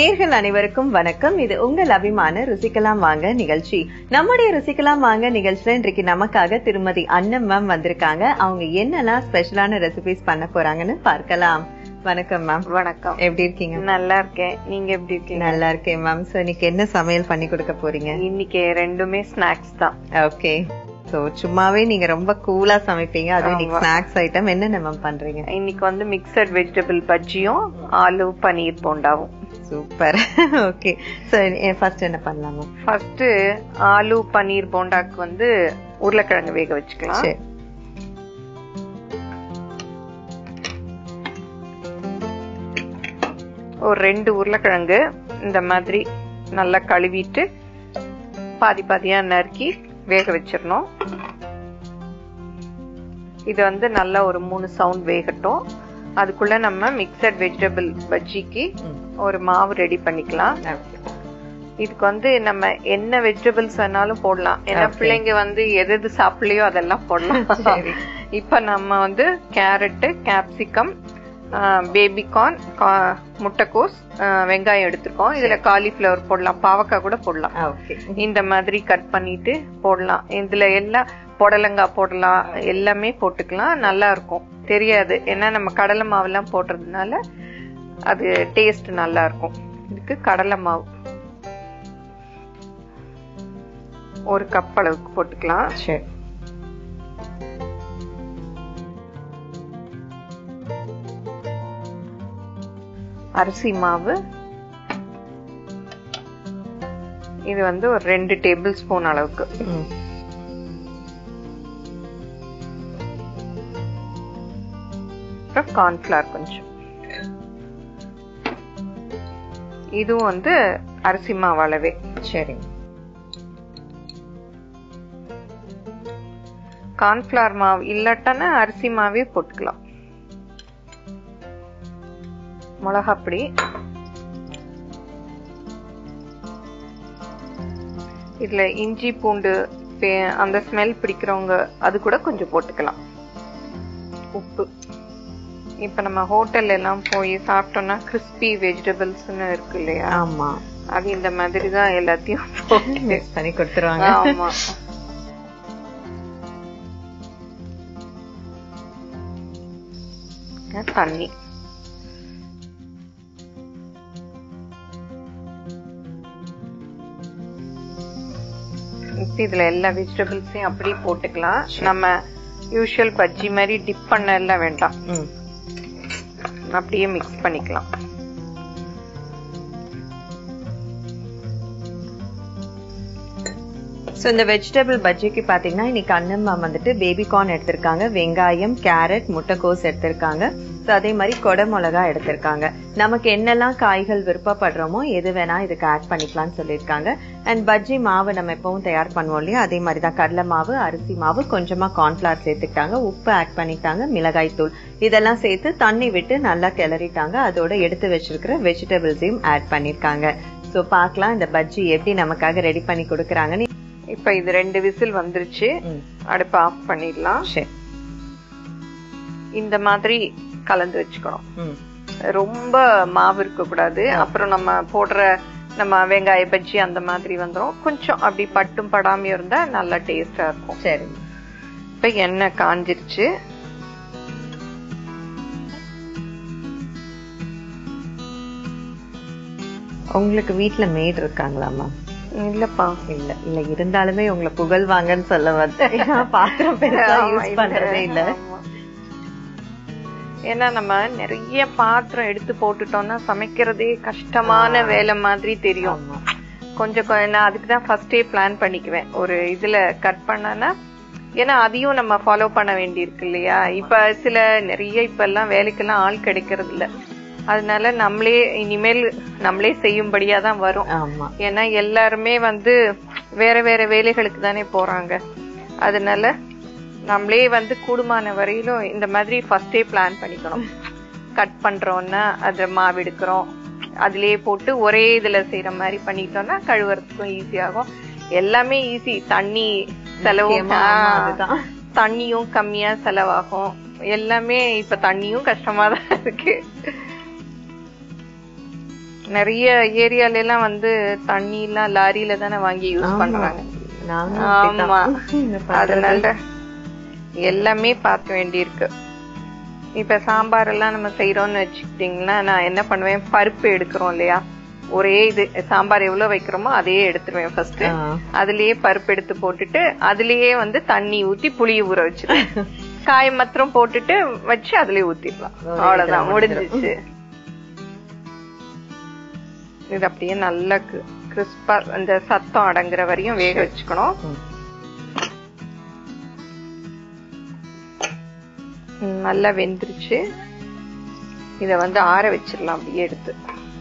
நேர்கள் அனைவருக்கும் வணக்கம் இது உங்கள் அபிமான ருசிக்கலாம் வாங்க நிகழ்ச்சி நம்முடைய ருசிக்கலாம் வாங்க நிகழ்ச்சியில இன்றைக்கு நமக்காக திருமதி அன்னம் மேம் வந்திருக்காங்க அவங்க என்னெல்லாம் ஸ்பெஷலான ரெசிபிஸ் பண்ண போறாங்கன்னு பார்க்கலாம் வணக்கம் மேம் வணக்கம் எப்படி இருக்கீங்க நல்லா இருக்கேன் நீங்க எப்படி இருக்கீங்க நல்லா இருக்கேன் மேம் சோ இன்னைக்கு என்ன சமையல் பண்ணி கொடுக்க போறீங்க இன்னைக்கு ரெண்டுமே ஸ்நாக்ஸ் தான் ஓகே சோ சும்மாவே நீங்க ரொம்ப கூலா சமைப்பீங்க அதுவும் இன்னைக்கு ஆமா. ஸ்நாக்ஸ் ஐட்டம் என்னென்ன மேம் பண்றீங்க இன்னைக்கு வந்து மிக்சட் வெஜிடபிள் பஜ்ஜியும் ஆலு பனீர் போண்டாவும் சூப்பர் ஓகே சோ ஃபர்ஸ்ட் என்ன பண்ணலாம் மேம் ஃபர்ஸ்ட் ஆலு பனீர் போண்டாக்கு வந்து உருளைக்கிழங்கு வேக வச்சுக்கலாம் சரி ஒரு ரெண்டு உருளைக்கிழங்கு இந்த மாதிரி நல்லா கழுவிட்டு பாதி பாதியா நறுக்கி வேக வச்சிடணும் இது வந்து நல்லா ஒரு மூணு சவுண்ட் வேகட்டும் அதுக்குள்ள நம்ம மிக்சட் வெஜிடபிள் பஜ்ஜிக்கு ம். ஒரு மாவு ரெடி பண்ணிக்கலாம் Okay. இதுக்கு வந்து நம்ம என்ன வெஜிடபிள்ஸ் வேணாலும் போடலாம் ஏன்னா Okay. பிள்ளைங்க வந்து எது எது சாப்பிடலையோ அதெல்லாம் போடலாம் சரி. இப்ப நம்ம வந்து கேரட் கேப்சிகம் பேபிகார்ன் முட்டைக்கோஸ் ஆஹ் வெங்காயம் எடுத்திருக்கோம் இதுல காலிஃபிளவர் போடலாம் பாவக்காய் கூட போடலாம் ஓகே இந்த மாதிரி கட் பண்ணிட்டு போடலாம் இதுல எல்லாம் புடலங்காய் போடலாம் எல்லாமே போட்டுக்கலாம் நல்லா இருக்கும் தெரியாது ஏன்னா நம்ம கடலை மாவெல்லாம் போடுறதுனால அது டேஸ்ட் நல்லா இருக்கும் இதுக்கு கடலை மாவு ஒரு கப் அளவுக்கு போட்டுக்கலாம் சரி அரிசி மாவு இது வந்து ஒரு ரெண்டு டேபிள் ஸ்பூன் அளவுக்கு ம். அப்புறம் கார்ன்ஃபிளவர் கொஞ்சம் இதுவும் வந்து அரிசி மாவு அளவே சரி கார்ன்ஃபிளவர் மாவு இல்லாட்டானா அரிசி மாவே போட்டுக்கலாம் மிளகாப்பொடி இதுல இஞ்சி பூண்டு பே- அந்த ஸ்மெல் பிடிக்கிறவங்க அது கூட கொஞ்சம் போட்டுக்கலாம் உப்பு இப்ப நம்ம ஹோட்டல்ல எல்லாம் போய் சாப்பிட்டோம்னா கிறிஸ்பி வெஜிடபிள்ஸ்னு இருக்கு இல்லையா ஆமா அது இந்த மாதிரி தான் எல்லாத்தையும் போட்டு மிக்ஸ் பண்ணி கொடுத்துருவாங்க ஆமா தண்ணி இப்ப இதுல எல்லா வெஜிடபிள்ஸையும் அப்படியே போட்டுக்கலாம் நம்ம யூஷுவல் பஜ்ஜி மாதிரி டிப் பண்ண எல்லாம் வேண்டாம் ம். அப்படியே மிக்ஸ் பண்ணிக்கலாம் ஸோ இந்த வெஜிடபிள் பஜ்ஜிக்கு பார்த்தீங்கன்னா இன்னைக்கு அண்ணன் மேம் வந்துட்டு பேபி கார்ன் எடுத்திருக்காங்க வெங்காயம் கேரட் முட்டைக்கோஸ் எடுத்திருக்காங்க ஸோ அதே மாதிரி கொடை மிளகா எடுத்திருக்காங்க நமக்கு என்னெல்லாம் காய்கள் விருப்பப்படுறோமோ எது வேணா இதுக்கு ஆட் பண்ணிக்கலாம்னு சொல்லியிருக்காங்க அண்ட் பஜ்ஜி மாவு நம்ம எப்பவும் தயார் பண்ணுவோம் இல்லையா அதே மாதிரி தான் கடலை மாவு அரிசி மாவு கொஞ்சமா கார்ன்ஃபிளவர் சேர்த்துக்கிட்டாங்க உப்பு ஆட் பண்ணிட்டாங்க மிளகாய் தூள் இதெல்லாம் சேர்த்து தண்ணி விட்டு நல்லா கிளறிட்டாங்க அதோட எடுத்து வச்சிருக்கிற வெஜிடபிள்ஸையும் ஆட் பண்ணிருக்காங்க ஸோ பார்க்கலாம் இந்த பஜ்ஜி எப்படி நமக்காக ரெடி பண்ணி கொடுக்குறாங்கன்னு இப்ப இது ரெண்டு விசில் வந்துருச்சு ம். அடுப்பை ஆஃப் பண்ணிடலாம் சரி இந்த மாதிரி கலந்து வச்சுக்கணும் ம் ரொம்ப மாவு இருக்க கூடாது அப்புறம் நம்ம போடுற நம்ம வெங்காய பஜ்ஜி அந்த மாதிரி வந்துரும் கொஞ்சம் அப்படி பட்டும் படாம இருந்தா நல்லா டேஸ்டா இருக்கும் சரி இப்ப எண்ணெய் காஞ்சிருச்சு உங்களுக்கு வீட்ல மேட் இருக்காங்களாமா இல்லப்பா இல்ல இல்ல இருந்தாலுமே உங்களை புகழ்வாங்கன்னு சொல்ல வந்தேன் ஏன்னா பாத்திரம் பெருசா ஆமா, யூஸ் பண்றதே இல்ல ஆமா. ஏன்னா நம்ம நிறைய பாத்திரம் எடுத்து போட்டுட்டோம்னா சமைக்கிறதே கஷ்டமான வேலை மாதிரி தெரியும் ஆமா. கொஞ்சம் கொ- நான் அதுக்கு தான் ஃபர்ஸ்டே பிளான் பண்ணிக்குவேன் ஒரு இதுல கட் பண்ணனா ஏன்னா அதையும் நம்ம ஃபாலோ பண்ண வேண்டியிருக்கு இல்லையா இப்ப சில நிறைய இப்ப எல்லாம் வேலைக்கெல்லாம் ஆள் கிடைக்கிறது இல்ல அதனால நம்மளே இனிமேல் நம்மளே செய்யும்படியா தான் வரும் ஆமா ஏன்னா எல்லாருமே வந்து வேற வேற வேலைகளுக்கு தானே போறாங்க அதனால நம்மளே வந்து கூடுமான வரையிலும் இந்த மாதிரி ஃபர்ஸ்டே பிளான் பண்ணிக்கணும் கட் பண்றோம்னா அது மாவு எடுக்கிறோம் அதுலயே போட்டு ஒரே இதுல செய்யற மாதிரி பண்ணிட்டோம்னா கழுவுறதுக்கும் ஈஸி ஆகும் எல்லாமே ஈஸி தண்ணி செலவும் முக்கியமா ஆமா, ஆ, அதுதான். தண்ணியும் கம்மியா செலவாகும் எல்லாமே இப்ப தண்ணியும் கஷ்டமா தான் இருக்கு நிறைய ஏரியால எல்லாம் வந்து தண்ணி எல்லாம் லாரியில தானே வாங்கி யூஸ் ஆமா. பண்றாங்க நானும் ஆமா அப்படித்தான். என்ன பண்றது? அதனால எல்லாமே பார்க்க வேண்டியிருக்கு இப்ப சாம்பார் எல்லாம் நம்ம செய்யறோம்னு வச்சுக்கிட்டீங்கன்னா நான் என்ன பண்ணுவேன் பருப்பு எடுக்கிறோம் இல்லையா ஒரே இது சாம்பார் எவ்வளவு வைக்கிறோமோ அதையே எடுத்துருவேன் ஃபர்ஸ்ட் ஆ. அதுலயே பருப்பு எடுத்து போட்டுட்டு அதுலயே வந்து தண்ணி ஊத்தி புளிய ஊற வச்சிருவேன் காய் மாத்திரம் போட்டுட்டு வச்சு அதுலயே ஊத்திடலாம் ஒரே அவ்வளவுதான் இதுல முடிஞ்சிச்சு இது அப்படியே நல்லா கிறிஸ்பா அந்த சத்தம் அடங்குற வரையும் வேக வச்சுக்கணும் ம். ம், நல்லா வெந்துருச்சு இத வந்து ஆற வச்சிடலாம் அப்படியே எடுத்து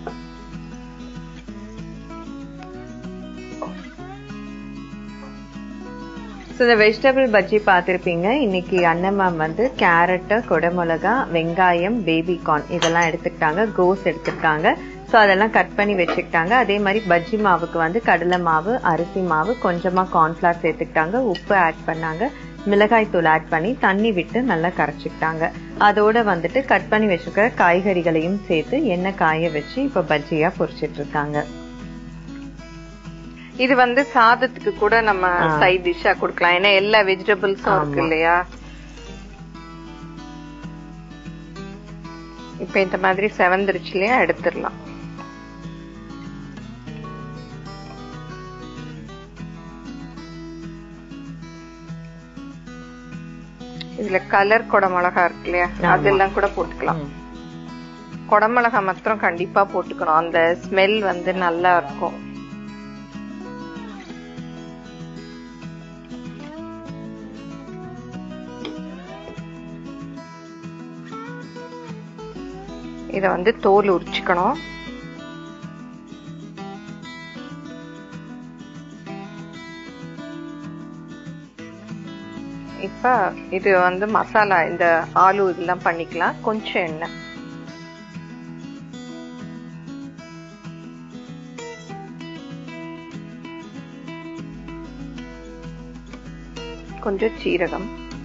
ஸோ இந்த வெஜிடபிள் பஜ்ஜி பார்த்துருப்பீங்க இன்னைக்கு அண்ணன் மேம் வந்து கேரட்டு குடமிளகா வெங்காயம் பேபி கார்ன் இதெல்லாம் எடுத்துக்கிட்டாங்க கோஸ் எடுத்துக்கிட்டாங்க ஸோ அதெல்லாம் கட் பண்ணி வச்சுக்கிட்டாங்க அதே மாதிரி பஜ்ஜி மாவுக்கு வந்து கடலை மாவு அரிசி மாவு கொஞ்சமா கார்ன்ஃபிளவர் சேர்த்துக்கிட்டாங்க உப்பு ஆட் பண்ணாங்க மிளகாய் தூள் ஆட் பண்ணி தண்ணி விட்டு நல்லா கரைச்சிக்கிட்டாங்க அதோட வந்துட்டு கட் பண்ணி வச்சிருக்கிற காய்கறிகளையும் சேர்த்து எண்ணெய் காய வச்சு இப்போ பஜ்ஜியா பொரிச்சிட்டு இருக்காங்க இது வந்து சாதத்துக்கு கூட நம்ம ஆ. சைட் டிஷ்ஷா கொடுக்கலாம் ஏன்னா எல்லா வெஜிடபிள்ஸும் இருக்கு ஆமா. இல்லையா இப்ப இந்த மாதிரி செவந்துருச்சு இல்லையா எடுத்துடலாம் இதுல கலர் குடமிளகா இருக்கு இல்லையா ஆமா. அதெல்லாம் கூட போட்டுக்கலாம் ம். குடமிளகா மாத்திரம் கண்டிப்பா போட்டுக்கணும் அந்த ஸ்மெல் வந்து நல்லா இருக்கும் இத வந்து தோல் உரிச்சுக்கணும் இப்ப இது வந்து மசாலா இந்த ஆலு இதெல்லாம் பண்ணிக்கலாம் கொஞ்சம் எண்ணெய் கொஞ்சம் சீரகம்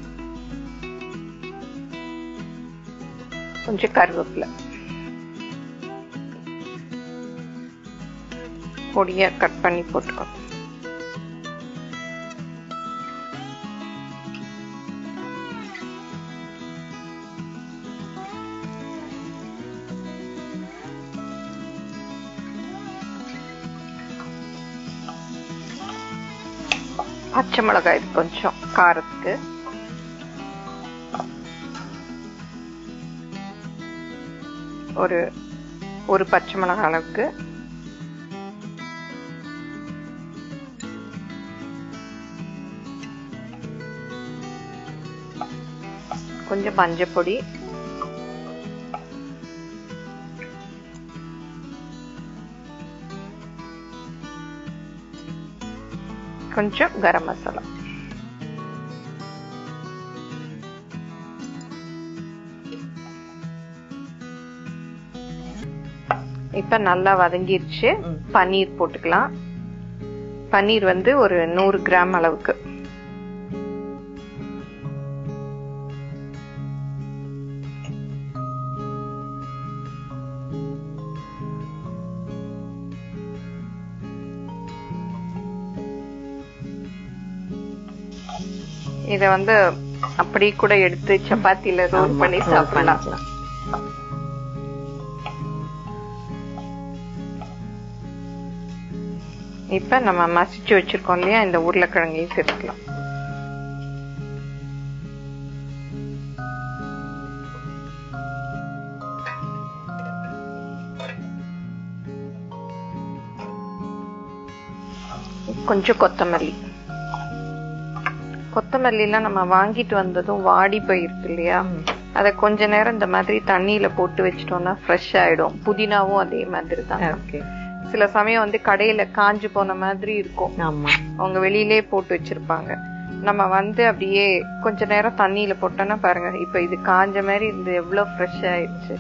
கொஞ்சம் கருவேப்பிலை பொடியா கட் பண்ணி போட்டுக்கோ பச்சை மிளகாய் இது கொஞ்சம் காரத்துக்கு ஒரு ஒரு பச்சை மிளகாய் அளவுக்கு கொஞ்சம் மஞ்சப்பொடி கொஞ்சம் கரம் மசாலா இப்ப நல்லா வதங்கிருச்சு ம். பன்னீர் போட்டுக்கலாம் பன்னீர் வந்து ஒரு நூறு கிராம் அளவுக்கு இத வந்து அப்படியே கூட எடுத்து சப்பாத்தில ரோல் ஆமா, பண்ணி roll சாப்பிடலாம் பண்ணிக்கலாம். இப்ப நம்ம மசிச்சு வச்சிருக்கோம் இல்லையா இந்த உருளைக்கிழங்கையும் சேர்த்துக்கலாம் கொஞ்சம் கொத்தமல்லி கொத்தமல்லி எல்லாம் நம்ம வாங்கிட்டு வந்ததும் வாடி போயிருக்கு இல்லையா ம். அத கொஞ்ச நேரம் இந்த மாதிரி தண்ணியில போட்டு வச்சிட்டோம்னா ஃப்ரெஷ் ஆயிடும் புதினாவும் அதே மாதிரி தான் ஓகே சில சமயம் வந்து கடையில காஞ்சு போன மாதிரி இருக்கும் ஆமா அவங்க வெளியிலே போட்டு வச்சிருப்பாங்க நம்ம வந்து அப்படியே கொஞ்ச நேரம் தண்ணியில போட்டோம்னா பாருங்க இப்ப இது காஞ்ச மாதிரி இருந்து எவ்வளவு ஃப்ரெஷ் ஆயிடுச்சு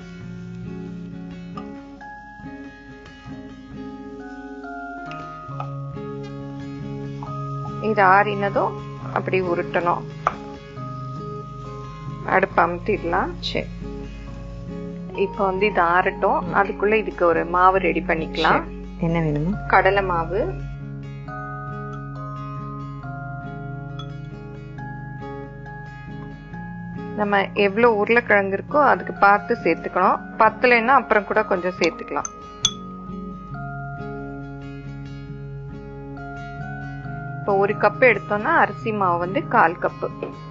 இது ஆறினதும் அப்படி உருட்டணும் அடுப்பு அமுத்திடலாம் சரி இப்போ வந்து இது ஆறட்டும் அதுக்குள்ள இதுக்கு ஒரு மாவு ரெடி பண்ணிக்கலாம் என்ன வேணுமா கடலை மாவு நம்ம எவ்வளவு உருளைக்கிழங்கு இருக்கோ அதுக்கு பார்த்து சேர்த்துக்கணும் பத்தலைன்னா அப்புறம் கூட கொஞ்சம் சேர்த்துக்கலாம் இப்போ ஒரு கப் எடுத்தோம்னா அரிசி மாவு வந்து கால் கப்பு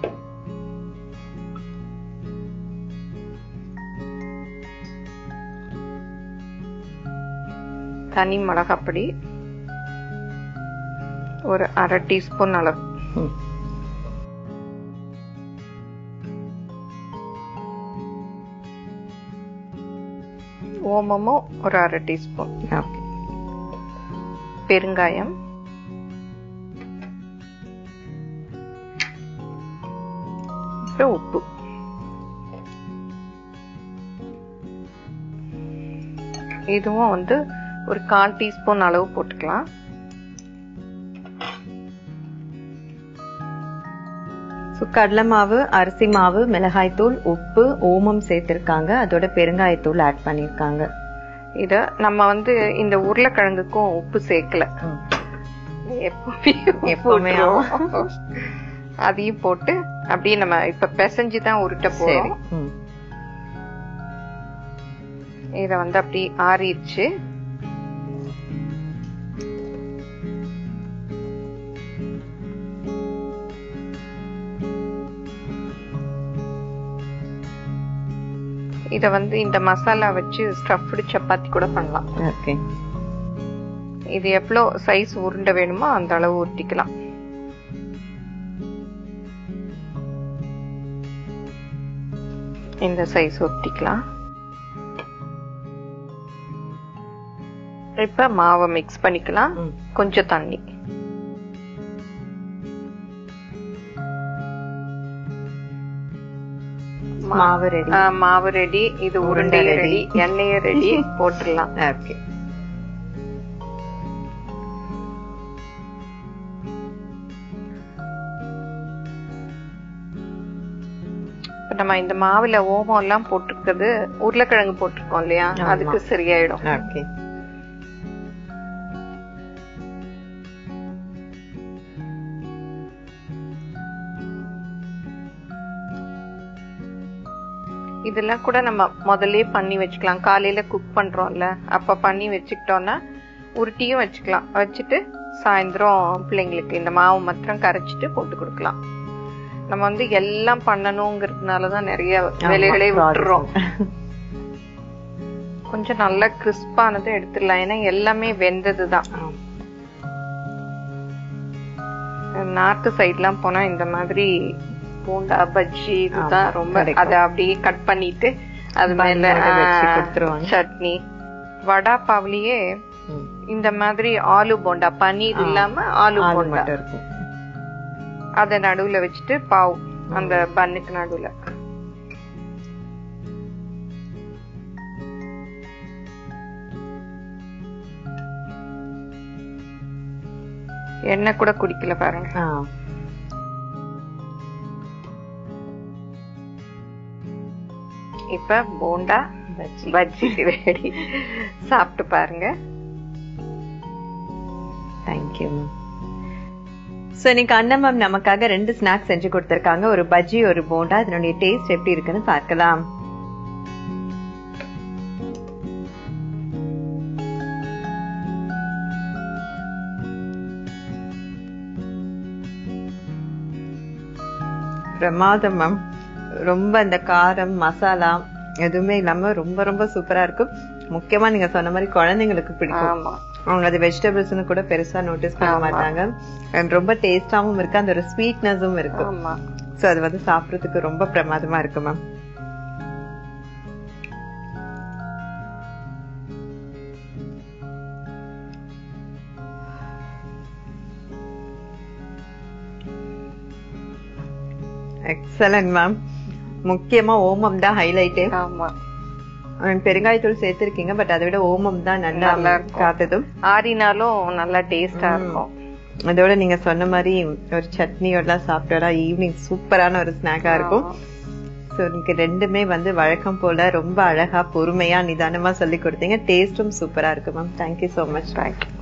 தனி மிளகாப்பொடி ஒரு அரை டீஸ்பூன் அளவு ம். ஓமமும் ஒரு அரை டீஸ்பூன் ஓகே பெருங்காயம் அப்புறம் உப்பு இதுவும் வந்து ஒரு கால் டீஸ்பூன் அளவு போட்டுக்கலாம் ஸோ கடலை மாவு அரிசி மாவு மிளகாய்த்தூள் உப்பு ஓமம் சேர்த்திருக்காங்க அதோட பெருங்காயத்தூள் ஆட் பண்ணியிருக்காங்க இத நம்ம வந்து இந்த உருளைக்கிழங்குக்கும் உப்பு சேர்க்கல எப்பவுமே உப்பு எப்பவுமே விட்டுருவோம். அதையும் போட்டு அப்படியே நம்ம இப்ப பிசைஞ்சு தான் உருட்ட சரி போறோம் ம். இத வந்து அப்படி ஆறிடுச்சு இத வந்து இந்த மசாலா வச்சு ஸ்டஃப்டு சப்பாத்தி கூட பண்ணலாம் ஓகே இது எவ்வளோ சைஸ் உருண்டை வேணுமோ அந்த அளவு ஊற்றிக்கலாம் இந்த சைஸ் ஊற்றிக்கலாம் இப்ப மாவை மிக்ஸ் பண்ணிக்கலாம் ம். கொஞ்சம் தண்ணி மாவு ரெடி ஆ, மாவு ரெடி இது உருண்டை உருண்டை ready. ரெடி எண்ணெய ரெடி போட்டுடலாம் ஓகே இப்ப நம்ம இந்த மாவுல ஓமம் எல்லாம் போட்டிருக்கிறது உருளைக்கிழங்கு போட்டிருக்கோம் இல்லையா ஆமா. அதுக்கு சரியாயிடும் ஓகே இதெல்லாம் கூட நம்ம முதல்லயே பண்ணி வச்சுக்கலாம் காலையில குக் பண்றோம்ல அப்ப பண்ணி வச்சுக்கிட்டோம்னா உருட்டியும் வச்சுக்கலாம் வச்சுட்டு சாயந்தரம் பிள்ளைங்களுக்கு இந்த மாவு மாத்திரம் கரைச்சிட்டு போட்டு கொடுக்கலாம் நம்ம வந்து எல்லாம் பண்ணணுங்கிறதுனாலதான் நிறைய வேலைகளே விட்டுறோம் கொஞ்சம் நல்லா கிறிஸ்பானதை எடுத்துடலாம் ஏன்னா எல்லாமே வெந்ததுதான் நார்த்து சைட்லாம் போனா இந்த மாதிரி பூண்டா பஜ்ஜி இதுதான் ஆமா, ரொம்ப கிடைக்கும். அத அப்படியே கட் பண்ணிட்டு அது மேல பண்ணோட வச்சு ஆ, கொடுத்துருவாங்க. சட்னி வடா பாவ்லயே ம். இந்த மாதிரி ஆலு போண்டா பன்னீர் ஆ. இல்லாம ஆலு ஆலு போண்டா மட்டும் இருக்கும் அத நடுவுல வச்சுட்டு பாவ் அந்த பன்னுக்கு நடுவுல எண்ணெய் கூட குடிக்கல பாருங்க ஆ இப்ப போண்டா பஜ்ஜி பஜ்ஜி ரெடி சாப்பிட்டு பாருங்க தேங்க்யூ மேம் ஸோ இன்னைக்கு அண்ணன் மேம் நமக்காக ரெண்டு ஸ்நாக்ஸ் செஞ்சு கொடுத்துருக்காங்க ஒரு பஜ்ஜி ஒரு போண்டா இதனுடைய டேஸ்ட் எப்படி இருக்குன்னு பார்க்கலாம் பிரமாதம் மேம் ரொம்ப இந்த காரம் மசாலா எதுவுமே இல்லாம ரொம்ப ரொம்ப சூப்பரா இருக்கும் முக்கியமா நீங்க சொன்ன மாதிரி குழந்தைங்களுக்கு பிடிக்கும் ஆமா அவங்க அது வெஜிடபிள்ஸ்னு கூட பெருசா நோட்டீஸ் பண்ண ஆமா. மாட்டாங்க And ரொம்ப டேஸ்டாவும் இருக்கு அந்த ஒரு ஸ்வீட்னஸும் இருக்கு ஆமா சோ அது வந்து சாப்பிடறதுக்கு ரொம்ப பிரமாதமா இருக்கு மேம் எக்ஸலன்ட் மேம் முக்கியமா ஓமம் தான் ஹைலைட்டே ஆமா பெருங்காயத்தூள் சேர்த்திருக்கீங்க பட் அதை விட ஓமம் தான் நல்லா நல்லா இருக்கும். காத்ததும் ஆறினாலும் நல்லா டேஸ்டா ம். இருக்கும் அதோட நீங்க சொன்ன மாதிரி ஒரு சட்னியோட சாப்பிட்டோட ஈவினிங் சூப்பரான ஒரு ஸ்நாக்கா இருக்கும் ஸோ இன்னைக்கு ரெண்டுமே வந்து வழக்கம் போல ரொம்ப அழகா பொறுமையா நிதானமா சொல்லி கொடுத்தீங்க டேஸ்டும் சூப்பரா இருக்கு ma'am thank you so much thank you